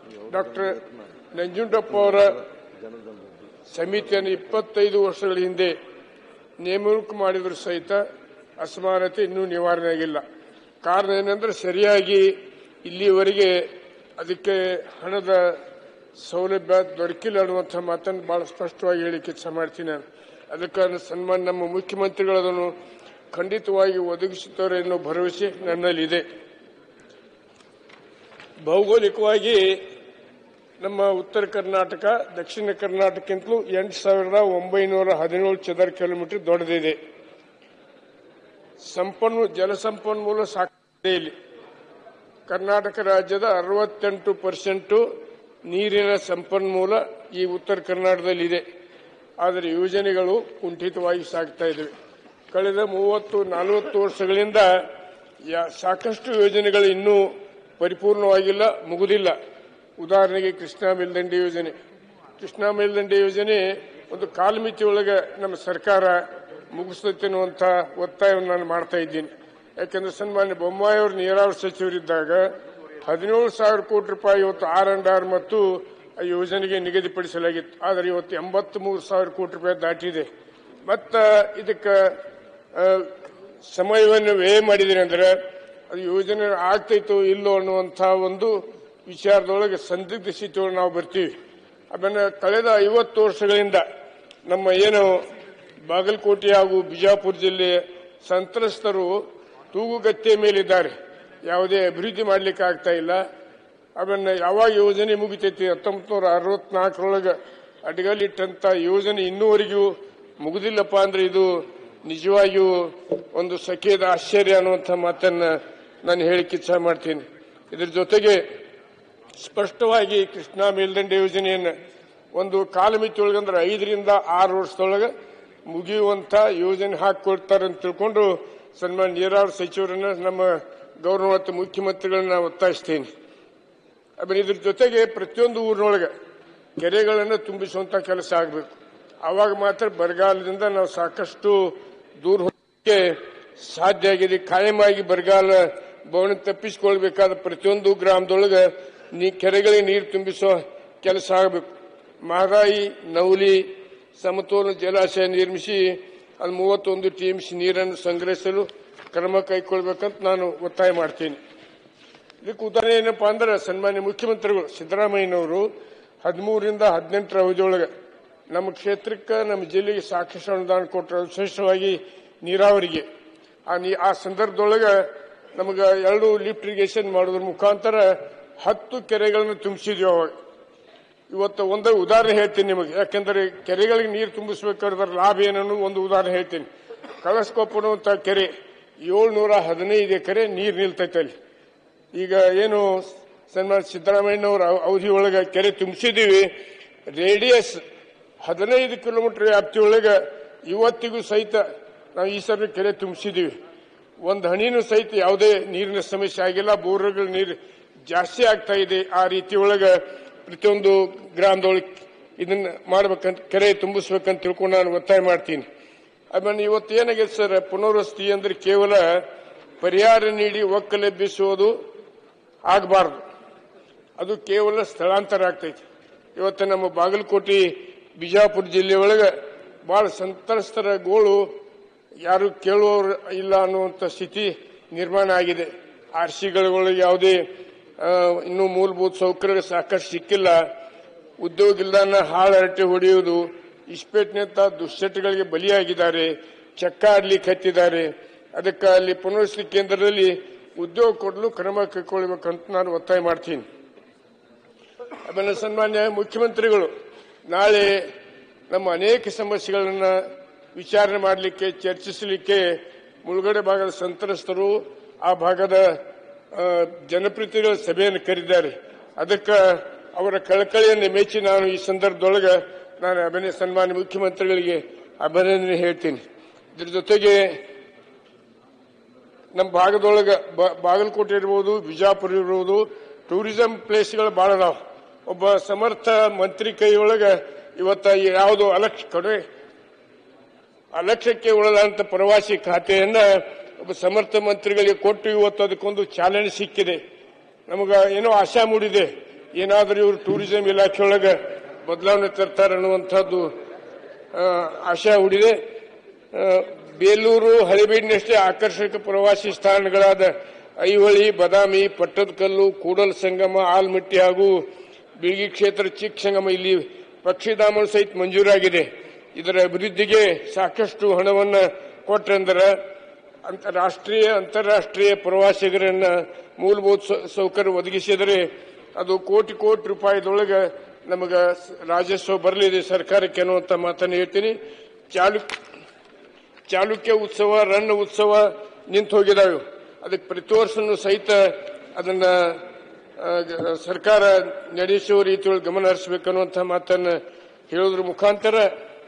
doctor Nanjundappa ಅವರ ಸಮಿತಿಯನ್ನು ಇಪ್ಪತ್ತೈದು ವರ್ಷಗಳ ಹಿಂದೆ ನೇಮಕ ಮಾಡಿದರೂ ಸಹಿತ ಅಸಮಾನತೆ ಇನ್ನೂ ನಿವಾರಣೆ ಆಗಿಲ್ಲ ಕಾರಣ ಏನಂದ್ರೆ ಸರಿಯಾಗಿ ಇಲ್ಲಿಯವರೆಗೆ ಅದಕ್ಕೆ ಹಣದ ಸೌಲಭ್ಯ ದೊರಕಿಲ್ಲ ಅನ್ನುವಂಥ ಮಾತನ್ನು ಬಹಳ ಸ್ಪಷ್ಟವಾಗಿ ಹೇಳಿಕೆ ಇಚ್ಛೆ ಮಾಡ್ತೀನಿ ನಾನು ಅದಕ್ಕೆ ನನ್ನ ಸನ್ಮಾನ ನಮ್ಮ ಮುಖ್ಯಮಂತ್ರಿಗಳು ಅದನ್ನು ಖಂಡಿತವಾಗಿ ಒದಗಿಸುತ್ತಾರೆ ಎನ್ನುವ ಭರವಸೆ ನನ್ನಲ್ಲಿದೆ ಭೌಗೋಳಿಕವಾಗಿ ನಮ್ಮ ಉತ್ತರ ಕರ್ನಾಟಕ ದಕ್ಷಿಣ ಕರ್ನಾಟಕಕ್ಕಿಂತಲೂ ಎಂಟು ಸಾವಿರದ ಒಂಬೈನೂರ ಹದಿನೇಳು ಚದರ ಕಿಲೋಮೀಟರ್ ದೊಡ್ಡದಿದೆ ಸಂಪನ್ಮೂಲ ಜಲಸಂಪನ್ಮೂಲ ಸಾಕಿದೆ ಇಲ್ಲಿ ಕರ್ನಾಟಕ ರಾಜ್ಯದ ಅರವತ್ತೆಂಟು ಪರ್ಸೆಂಟು ನೀರಿನ ಸಂಪನ್ಮೂಲ ಈ ಉತ್ತರ ಕರ್ನಾಟಕದಲ್ಲಿ ಇದೆ ಆದರೆ ಯೋಜನೆಗಳು ಕುಂಠಿತವಾಗಿ ಸಾಗ್ತಾ ಇವೆ ಕಳೆದ ಮೂವತ್ತು ನಲವತ್ತು ವರ್ಷಗಳಿಂದ ಯಾ- ಸಾಕಷ್ಟು ಯೋಜನೆಗಳು ಇನ್ನೂ ಪರಿಪೂರ್ಣವಾಗಿಲ್ಲ ಮುಗುದಿಲ್ಲ ಉದಾಹರಣೆಗೆ ಕೃಷ್ಣಾ ಮೇಲ್ದಂಡೆ ಯೋಜನೆ ಕೃಷ್ಣಾ ಮೇಲ್ದಂಡೆ ಯೋಜನೆ ಒಂದು ಕಾಲಮಿತಿಯೊಳಗೆ ನಮ್ಮ ಸರ್ಕಾರ ಮುಗಿಸ್ತೈತೆ ಅನ್ನುವಂಥ ಒತ್ತಾಯವನ್ನು ನಾನು ಮಾಡ್ತಾ ಇದ್ದೀನಿ ಯಾಕಂದ್ರೆ ಸನ್ಮಾನ್ಯ ಬೊಮ್ಮಾಯಿ ಅವರು ನೀರಾವರಿ ಸಚಿವರಿದ್ದಾಗ ಹದಿನೇಳು ಸಾವಿರ ಕೋಟಿ ರೂಪಾಯಿ ಇವತ್ತು ಆರ್ ಅಂಡ್ ಆರ್ ಮತ್ತು ಆ ಯೋಜನೆಗೆ ನಿಗದಿಪಡಿಸಲಾಗಿತ್ತು ಆದರೆ ಇವತ್ತು ಎಂಬತ್ತ್ ಮೂರು ಸಾವಿರ ಕೋಟಿ ರೂಪಾಯಿ ದಾಟಿದೆ ಮತ್ತ ಇದಕ್ಕೆ ಆ, ಸಮಯವನ್ನು ವ್ಯಯ ಮಾಡಿದ್ದೀನಿ ಅಂದ್ರೆ ಅದು ಯೋಜನೆ ಆಗ್ತೈತೋ ಇಲ್ಲೋ ಅನ್ನುವಂಥ ಒಂದು ವಿಚಾರದೊಳಗೆ ಸಂದಿಗ್ಧ ಸ್ಥಿತಿಯೊಳಗೆ ನಾವು ಬರ್ತೀವಿ ಆಮೇಲೆ ಕಳೆದ ಐವತ್ತು ವರ್ಷಗಳಿಂದ ನಮ್ಮ ಏನು ಬಾಗಲಕೋಟೆ ಹಾಗೂ ಬಿಜಾಪುರ ಜಿಲ್ಲೆಯ ಸಂತ್ರಸ್ತರು ತೂಗುಗತ್ತೆ ಮೇಲಿದ್ದಾರೆ ಯಾವುದೇ ಅಭಿವೃದ್ಧಿ ಮಾಡಲಿಕ್ಕೆ ಆಗ್ತಾ ಇಲ್ಲ ಆಮೇಲೆ ಯಾವಾಗ ಯೋಜನೆ ಮುಗಿತೈತಿ ಹತ್ತೊಂಬತ್ತು ನೂರ ಅರವತ್ನಾಲ್ಕರೊಳಗೆ ಅಡ್ಗಲಿಟ್ಟಂತ ಯೋಜನೆ ಇನ್ನೂವರೆಗೂ ಮುಗುದಿಲ್ಲಪ್ಪ ಅಂದ್ರೆ ಇದು ನಿಜವಾಗಿಯೂ ಒಂದು ಸಖೇದ ಆಶ್ಚರ್ಯ ಅನ್ನುವಂಥ ಮಾತನ್ನ ನಾನು ಹೇಳಿಕ್ಕೆ ಇಚ್ಛೆ ಮಾಡ್ತೀನಿ ಇದ್ರ ಜೊತೆಗೆ ಸ್ಪಷ್ಟವಾಗಿ ಕೃಷ್ಣಾ ಮೇಲ್ದಂಡೆ ಯೋಜನೆಯನ್ನು ಒಂದು ಕಾಲಮಿತಿ ಒಳಗಂದ್ರೆ ಐದರಿಂದ ಆರು ವರ್ಷದೊಳಗೆ ಮುಗಿಯುವಂತ ಯೋಜನೆ ಹಾಕಿಕೊಡ್ತಾರೆ ಅಂತ ತಿಳ್ಕೊಂಡು ಸನ್ಮಾನ್ಯ ನೀರಾವರಿ ಸಚಿವರನ್ನ ನಮ್ಮ ಗೌರವ ಮತ್ತು ಮುಖ್ಯಮಂತ್ರಿಗಳನ್ನ ಒತ್ತಾಯಿಸ್ತೇನೆ ಆಮೇಲೆ ಇದ್ರ ಜೊತೆಗೆ ಪ್ರತಿಯೊಂದು ಊರಿನೊಳಗೆ ಕೆರೆಗಳನ್ನು ತುಂಬಿಸುವಂತ ಕೆಲಸ ಆಗಬೇಕು ಆವಾಗ ಮಾತ್ರ ಬರಗಾಲದಿಂದ ನಾವು ಸಾಕಷ್ಟು ದೂರ ಹೋಗಕ್ಕೆ ಸಾಧ್ಯ ಆಗಿದೆ ಕಾಯಮಾಗಿ ಬರಗಾಲ ಬವಣೆ ತಪ್ಪಿಸಿಕೊಳ್ಬೇಕಾದ ಪ್ರತಿಯೊಂದು ಗ್ರಾಮದೊಳಗೆ ನೀ ಕೆರೆಗಳಿಗೆ ನೀರು ತುಂಬಿಸುವ ಕೆಲಸ ಆಗಬೇಕು ಮಹದಾಯಿ ನವಲಿ ಸಮತೋಲನ ಜಲಾಶಯ ನಿರ್ಮಿಸಿ ಅದು ಮೂವತ್ತೊಂದು ಟಿಎಂಸಿ ನೀರನ್ನು ಸಂಗ್ರಹಿಸಲು ಕ್ರಮ ಕೈಗೊಳ್ಳಬೇಕಂತ ನಾನು ಒತ್ತಾಯ ಮಾಡ್ತೀನಿ ಇದಕ್ಕೆ ಉದಾಹರಣೆ ಏನಪ್ಪಾ ಅಂದ್ರೆ ಸನ್ಮಾನ್ಯ ಮುಖ್ಯಮಂತ್ರಿಗಳು ಸಿದ್ದರಾಮಯ್ಯನವರು ಹದಿಮೂರರಿಂದ ಹದಿನೆಂಟರ ಅವಧಿಯೊಳಗೆ ನಮ್ಮ ಕ್ಷೇತ್ರಕ್ಕೆ ನಮ್ಮ ಜಿಲ್ಲೆಗೆ ಸಾಕಷ್ಟು ಅನುದಾನ ಕೊಟ್ಟರು ವಿಶೇಷವಾಗಿ ನೀರಾವರಿಗೆ ಆ ನೀ ಆ ಸಂದರ್ಭದೊಳಗೆ ನಮಗೆ ಎರಡು ಲಿಫ್ಟ್ ಇರಿಗೇಷನ್ ಮಾಡೋದ್ರ ಮುಖಾಂತರ ಹತ್ತು ಕೆರೆಗಳನ್ನು ತುಂಬಿಸಿದ್ವಿ ಅವಾಗ ಇವತ್ತು ಒಂದು ಉದಾಹರಣೆ ಹೇಳ್ತೀನಿ ನಿಮಗೆ ಯಾಕಂದ್ರೆ ಕೆರೆಗಳಿಗೆ ನೀರು ತುಂಬಿಸಬೇಕಾದ್ರೆ ಲಾಭ ಏನನ್ನು ಒಂದು ಉದಾಹರಣೆ ಹೇಳ್ತೀನಿ ಕಳಸ್ಕೊಪ್ಪ ಅನ್ನುವಂಥ ಕೆರೆ ಏಳ್ನೂರ ಹದಿನೈದು ಎಕರೆ ನೀರು ನಿಲ್ತೈತೆ ಅಲ್ಲಿ ಈಗ ಏನು ಸನ್ಮಾನ ಸಿದ್ದರಾಮಯ್ಯನವರ ಅವಧಿ ಒಳಗೆ ಕೆರೆ ತುಂಬಿಸಿದ್ದೀವಿ ರೇಡಿಯಸ್ ಹದಿನೈದು ಕಿಲೋಮೀಟರ್ ವ್ಯಾಪ್ತಿಯೊಳಗೆ ಇವತ್ತಿಗೂ ಸಹಿತ ನಾವು ಈ ಸರಿ ಕೆರೆ ತುಂಬಿಸಿದ್ದೀವಿ ಒಂದು ಹನಿನೂ ಸಹಿತ ಯಾವುದೇ ನೀರಿನ ಸಮಸ್ಯೆ ಆಗಿಲ್ಲ ಬೋರ್ಗಳ ನೀರು ಜಾಸ್ತಿ ಆಗ್ತಾ ಇದೆ ಆ ರೀತಿ ಒಳಗೆ ಪ್ರತಿಯೊಂದು ಗ್ರಾಮದೊಳಗೆ ಇದನ್ನ ಮಾಡ್ಬೇಕಂತ ಕೆರೆ ತುಂಬಿಸ್ಬೇಕಂತ ತಿಳ್ಕೊಂಡು ನಾನು ಒತ್ತಾಯ ಮಾಡ್ತೀನಿ ಆಮೇಲೆ ಇವತ್ತು ಏನಾಗಿದೆ ಸರ್ ಪುನರ್ವಸತಿ ಅಂದ್ರೆ ಕೇವಲ ಪರಿಹಾರ ನೀಡಿ ಒಕ್ಕಲೆಬ್ಬಿಸುವುದು ಆಗಬಾರ್ದು ಅದು ಕೇವಲ ಸ್ಥಳಾಂತರ ಆಗ್ತೈತಿ ಇವತ್ತು ನಮ್ಮ ಬಾಗಲಕೋಟೆ ಬಿಜಾಪುರ ಜಿಲ್ಲೆಯೊಳಗೆ ಬಹಳ ಸಂತ್ರಸ್ತರ ಗೋಳು ಯಾರು ಕೇಳುವವರು ಇಲ್ಲ ಅನ್ನುವಂಥ ಸ್ಥಿತಿ ನಿರ್ಮಾಣ ಆಗಿದೆ ಆರ್ ಸಿಗಳಿಗೆ ಯಾವುದೇ ಆ, ಇನ್ನೂ ಮೂಲಭೂತ ಸೌಕರ್ಯ ಸಾಕಷ್ಟು ಸಿಕ್ಕಿಲ್ಲ ಉದ್ಯೋಗ ಇಲ್ದಾನ ಹಾಳರಟೆ ಹೊಡೆಯುವುದು ಇಸ್ಪೇಟ್ನಂತ ದುಶ್ಚಟಗಳಿಗೆ ಬಲಿಯಾಗಿದ್ದಾರೆ ಚಕ್ಕ ಆಡ್ಲಿಕ್ಕೆ ಹತ್ತಿದ್ದಾರೆ ಅದಕ್ಕೆ ಅಲ್ಲಿ ಪುನರ್ವಸತಿ ಕೇಂದ್ರದಲ್ಲಿ ಉದ್ಯೋಗ ಕೊಡಲು ಕ್ರಮ ಕೈಗೊಳ್ಳಬೇಕಂತ ನಾನು ಒತ್ತಾಯ ಮಾಡ್ತೀನಿ ಆಮೇಲೆ ಸನ್ಮಾನ್ಯ ಮುಖ್ಯಮಂತ್ರಿಗಳು ನಾಳೆ ನಮ್ಮ ಅನೇಕ ಸಮಸ್ಯೆಗಳನ್ನ ವಿಚಾರಣೆ ಮಾಡಲಿಕ್ಕೆ ಚರ್ಚಿಸಲಿಕ್ಕೆ ಮುಳುಗಡೆ ಭಾಗದ ಸಂತ್ರಸ್ತರು ಆ ಭಾಗದ ಆ, ಜನಪ್ರತಿನಿಧಿಗಳ ಸಭೆಯನ್ನು ಕರೆದಿದ್ದಾರೆ ಅದಕ್ಕೆ ಅವರ ಕಳಕಳಿಯನ್ನು ಮೆಚ್ಚಿ ನಾನು ಈ ಸಂದರ್ಭದೊಳಗೆ ನಾನು ಅಭಿನಯ ಸನ್ಮಾನ್ಯ ಮುಖ್ಯಮಂತ್ರಿಗಳಿಗೆ ಅಭಿನಂದನೆ ಹೇಳ್ತೀನಿ ಇದ್ರ ಜೊತೆಗೆ ನಮ್ಮ ಭಾಗದೊಳಗೆ ಬ- ಬಾಗಲಕೋಟೆ ಇರ್ಬೋದು ಬಿಜಾಪುರ ಇರ್ಬೋದು ಟೂರಿಸಂ ಪ್ಲೇಸ್ಗಳು ಭಾಳ ಅದಾವ ಒಬ್ಬ ಸಮರ್ಥ ಮಂತ್ರಿ ಕೈಯೊಳಗೆ ಇವತ್ತ ಯಾವುದು ಅಲಕ್ಷ ಕಡೆ ಅಲಕ್ಷ್ಯಕ್ಕೆ ಉಳದಂತ ಪ್ರವಾಸಿ ಖಾತೆಯನ್ನ ಒಬ್ಬ ಸಮರ್ಥ ಮಂತ್ರಿಗಳಿಗೆ ಕೊಟ್ಟು ಇವತ್ತು ಅದಕ್ಕೊಂದು ಚಾಲನೆ ಸಿಕ್ಕಿದೆ ನಮಗ ಏನೋ ಆಶಾ ಮೂಡಿದೆ ಏನಾದರೂ ಇವರು ಟೂರಿಸಂ ಇಲಾಖೆಯೊಳಗೆ ಬದಲಾವಣೆ ತರ್ತಾರೆ ಅನ್ನುವಂಥದ್ದು ಆ, ಆಶಾ ಹುಡಿದೆ ಆ, ಬೇಲೂರು ಹಳೆಬೀಡಿನಷ್ಟೇ ಆಕರ್ಷಕ ಪ್ರವಾಸಿ ಸ್ಥಾನಗಳಾದ ಐಹೊಳಿ ಬದಾಮಿ ಪಟ್ಟದಕಲ್ಲು ಕೂಡಲ ಸಂಗಮ ಆಲ್ಮಟ್ಟಿ ಹಾಗೂ ಬೀಳ್ಗಿ ಕ್ಷೇತ್ರ ಚಿಕ್ಕ ಸಂಗಮ ಇಲ್ಲಿ ಪಕ್ಷಿಧಾಮಗಳು ಸಹಿತ ಮಂಜೂರಾಗಿದೆ ಇದರ ಅಭಿವೃದ್ಧಿಗೆ ಸಾಕಷ್ಟು ಹಣವನ್ನು ಕೊಟ್ಟರೆಂದರೆ ಅಂತ ರಾಷ್ಟ್ರೀಯ ಅಂತಾರಾಷ್ಟ್ರೀಯ ಪ್ರವಾಸಿಗರನ್ನ ಮೂಲಭೂತ ಸೌ- ಸೌಕರ್ಯ ಒದಗಿಸಿದರೆ ಅದು ಕೋಟಿ ಕೋಟಿ ರೂಪಾಯಿದೊಳಗೆ ನಮಗ ಸ- ರಾಜಸ್ವ ಬರಲಿದೆ ಸರ್ಕಾರಕ್ಕೆ ಅನ್ನುವಂಥ ಮಾತನ್ನು ಹೇಳ್ತೀನಿ ಚಾಲು ಚಾಲುಕ್ಯ ಉತ್ಸವ ರನ್ನ ಉತ್ಸವ ನಿಂತು ಹೋಗಿದಾವೆ ಅದಕ್ಕೆ ಪ್ರತಿ ವರ್ಷನೂ ಸಹಿತ ಅದನ್ನ ಆ, ಗ- ಸರ್ಕಾರ ನಡೆಸುವ ರೀತಿಯೊಳಗೆ ಗಮನ ಹರಿಸಬೇಕನ್ನುವಂಥ ಮಾತನ್ನು ಹೇಳೋದ್ರ ಮುಖಾಂತರ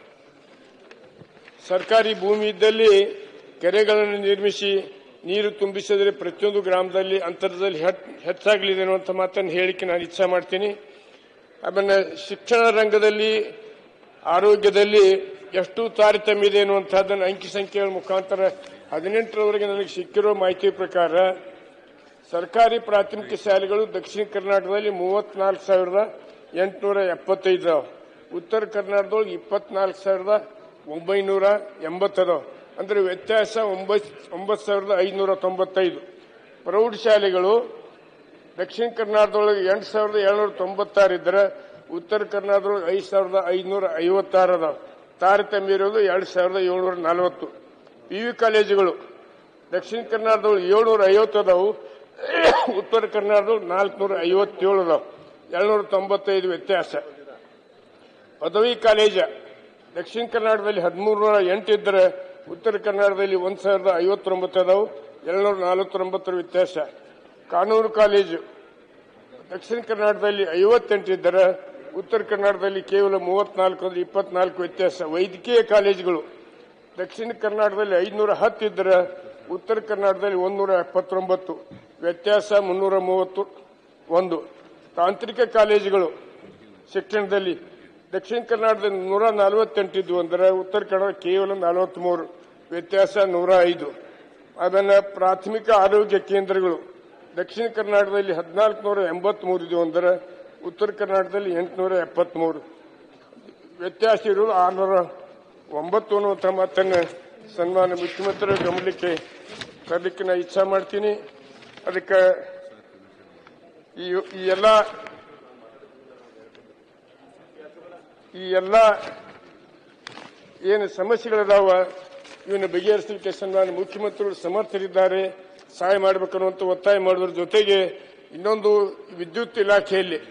ಸರ್ಕಾರಿ ಭೂಮಿ ಇದ್ದಲ್ಲಿ ಕೆರೆಗಳನ್ನು ನಿರ್ಮಿಸಿ ನೀರು ತುಂಬಿಸಿದರೆ ಪ್ರತಿಯೊಂದು ಗ್ರಾಮದಲ್ಲಿ ಅಂತರದಲ್ಲಿ ಹೆಟ್- ಹೆಚ್ಚಾಗಲಿದೆ ಅನ್ನುವಂಥ ಮಾತನ್ನು ಹೇಳಿಕೆ ನಾನು ಇಚ್ಛೆ ಮಾಡ್ತೀನಿ ಆಮೇಲೆ ಶಿಕ್ಷಣ ರಂಗದಲ್ಲಿ ಆರೋಗ್ಯದಲ್ಲಿ ಎಷ್ಟು ತಾರತಮ್ಯ ಇದೆ ಅನ್ನುವಂಥದ್ದನ್ನು ಅಂಕಿ ಸಂಖ್ಯೆಗಳ ಮುಖಾಂತರ ಹದಿನೆಂಟರವರೆಗೆ ನನಗೆ ಸಿಕ್ಕಿರೋ ಮಾಹಿತಿ ಪ್ರಕಾರ ಸರ್ಕಾರಿ ಪ್ರಾಥಮಿಕ ಶಾಲೆಗಳು ದಕ್ಷಿಣ ಕರ್ನಾಟಕದಲ್ಲಿ ಮೂವತ್ನಾಲ್ಕು ಸಾವಿರದ ಎಂಟುನೂರ ಎಪ್ಪತ್ತೈದು ಅದಾವ ಉತ್ತರ ಕರ್ನಾಟಕದೊಳಗೆ ಇಪ್ಪತ್ನಾಲ್ಕು ಸಾವಿರದ ಒಂಬೈನೂರ ಎಂಬತ್ತದಾವ ಅಂದ್ರೆ ವ್ಯತ್ಯಾಸ ಒಂಬತ್ತು ಒಂಬತ್ತು ಸಾವಿರದ ಐದುನೂರ ತೊಂಬತ್ತೈದು ಪ್ರೌಢಶಾಲೆಗಳು ದಕ್ಷಿಣ ಕರ್ನಾಟಕದೊಳಗೆ ಎಂಟು ಸಾವಿರದ ಏಳ್ನೂರ ತೊಂಬತ್ತಾರು ಇದ್ದರೆ ಉತ್ತರ ಕರ್ನಾಟಕದೊಳಗೆ ಐದು ಸಾವಿರದ ಐದುನೂರ ಐವತ್ತಾರು ಅದಾವ ತಾರತಮ್ಯ ಇರೋದು ಎರಡು ಸಾವಿರದ ಏಳ್ನೂರ ನಲವತ್ತು ಪಿ ಯು ಕಾಲೇಜುಗಳು ದಕ್ಷಿಣ ಕರ್ನಾಟಕದೊಳಗೆ ಏಳ್ನೂರ ಐವತ್ತು ಅದಾವು ಉತ್ತರ ಕರ್ನಾಟಕದೊಳಗೆ ನಾಲ್ಕುನೂರ ಐವತ್ತೇಳು ಅದಾವ ಏಳ್ನೂರ ತೊಂಬತ್ತೈದು ವ್ಯತ್ಯಾಸ ಪದವಿ ಕಾಲೇಜ ದಕ್ಷಿಣ ಕರ್ನಾಟಕದಲ್ಲಿ ಹದಿಮೂರು ಎಂಟು ಇದ್ದರೆ ಉತ್ತರ ಕರ್ನಾಟಕದಲ್ಲಿ ಒಂದು ಸಾವಿರದ ಐವತ್ತೊಂಬತ್ತು ಅದಾವು ಏಳ್ನೂರ ನಲವತ್ತೊಂಬತ್ತರ ವ್ಯತ್ಯಾಸ ಕಾನೂನು ಕಾಲೇಜು ದಕ್ಷಿಣ ಕರ್ನಾಟಕದಲ್ಲಿ ಐವತ್ತೆಂಟು ಇದ್ದರೆ ಉತ್ತರ ಕರ್ನಾಟಕದಲ್ಲಿ ಕೇವಲ ಮೂವತ್ನಾಲ್ಕು ಅಂದ್ರೆ ಇಪ್ಪತ್ನಾಲ್ಕು ವ್ಯತ್ಯಾಸ ವೈದ್ಯಕೀಯ ಕಾಲೇಜುಗಳು ದಕ್ಷಿಣ ಕರ್ನಾಟಕದಲ್ಲಿ ಐದುನೂರ ಹತ್ತು ಇದ್ದರೆ ಉತ್ತರ ಕರ್ನಾಟಕದಲ್ಲಿ ಒಂದೂರ ಎಪ್ಪತ್ತೊಂಬತ್ತು ವ್ಯತ್ಯಾಸ ಮುನ್ನೂರ ಮೂವತ್ತು ಒಂದು ತಾಂತ್ರಿಕ ಕಾಲೇಜುಗಳು ಶಿಕ್ಷಣದಲ್ಲಿ ದಕ್ಷಿಣ ಕರ್ನಾಟಕದಲ್ಲಿ ನೂರ ನಲವತ್ತೆಂಟು ಇದ್ವು ಅಂದರೆ ಉತ್ತರ ಕನ್ನಡ ಕೇವಲ ನಲವತ್ಮೂರು ವ್ಯತ್ಯಾಸ ನೂರ ಐದು ಅದನ್ನು ಪ್ರಾಥಮಿಕ ಆರೋಗ್ಯ ಕೇಂದ್ರಗಳು ದಕ್ಷಿಣ ಕರ್ನಾಟಕದಲ್ಲಿ ಹದಿನಾಲ್ಕು ನೂರ ಎಂಬತ್ಮೂರು ಇದ್ವು ಅಂದರೆ ಉತ್ತರ ಕರ್ನಾಟಕದಲ್ಲಿ ಎಂಟುನೂರ ಎಪ್ಪತ್ಮೂರು ವ್ಯತ್ಯಾಸ ಇರುವುದು ಆರುನೂರ ಒಂಬತ್ತು ಅನ್ನುವಂಥ ಮಾತನ್ನು ಸನ್ಮಾನ ಮುಖ್ಯಮಂತ್ರಿ ಗಮನಕ್ಕೆ ತರಲಿಕ್ಕೆ ನಾನು ಇಚ್ಛಾ ಮಾಡ್ತೀನಿ ಅದಕ್ಕೆ ಈ ಈ ಎಲ್ಲ ಈ ಎಲ್ಲ ಏನು ಸಮಸ್ಯೆಗಳಿದಾವ ಇವನ್ನ ಬಗೆಹರಿಸಲಿಕ್ಕೆ ಸನ್ಮಾನ ಮುಖ್ಯಮಂತ್ರಿಗಳು ಸಮರ್ಥರಿದ್ದಾರೆ ಸಹಾಯ ಮಾಡಬೇಕನ್ನುವಂತ ಒತ್ತಾಯ ಮಾಡುವುದರ ಜೊತೆಗೆ ಇನ್ನೊಂದು ವಿದ್ಯುತ್ ಇಲಾಖೆಯಲ್ಲಿ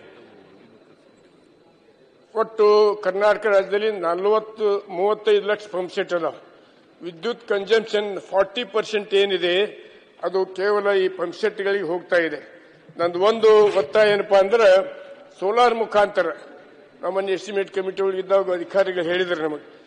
ಒಟ್ಟು ಕರ್ನಾಟಕ ರಾಜ್ಯದಲ್ಲಿ ನಲವತ್ತು ಮೂವತ್ತೈದು ಲಕ್ಷ ಪಂಪ್ ಸೆಟ್ ಅದಾವ ವಿದ್ಯುತ್ ಕನ್ಸಂಪ್ಷನ್ ಫಾರ್ಟಿ ಪರ್ಸೆಂಟ್ ಏನಿದೆ ಅದು ಕೇವಲ ಈ ಪಂಪ್ ಸೆಟ್ಗಳಿಗೆ ಹೋಗ್ತಾ ಇದೆ ನಂದು ಒಂದು ಒತ್ತಾಯ ಏನಪ್ಪಾ ಅಂದ್ರೆ ಸೋಲಾರ್ ಮುಖಾಂತರ ನಮ್ಮನ್ನು ಎಸ್ಟಿಮೇಟ್ ಕಮಿಟಿ ಒಳಗಿದ್ದಾಗ ಅಧಿಕಾರಿಗಳು ಹೇಳಿದ್ರು ನಮಗೆ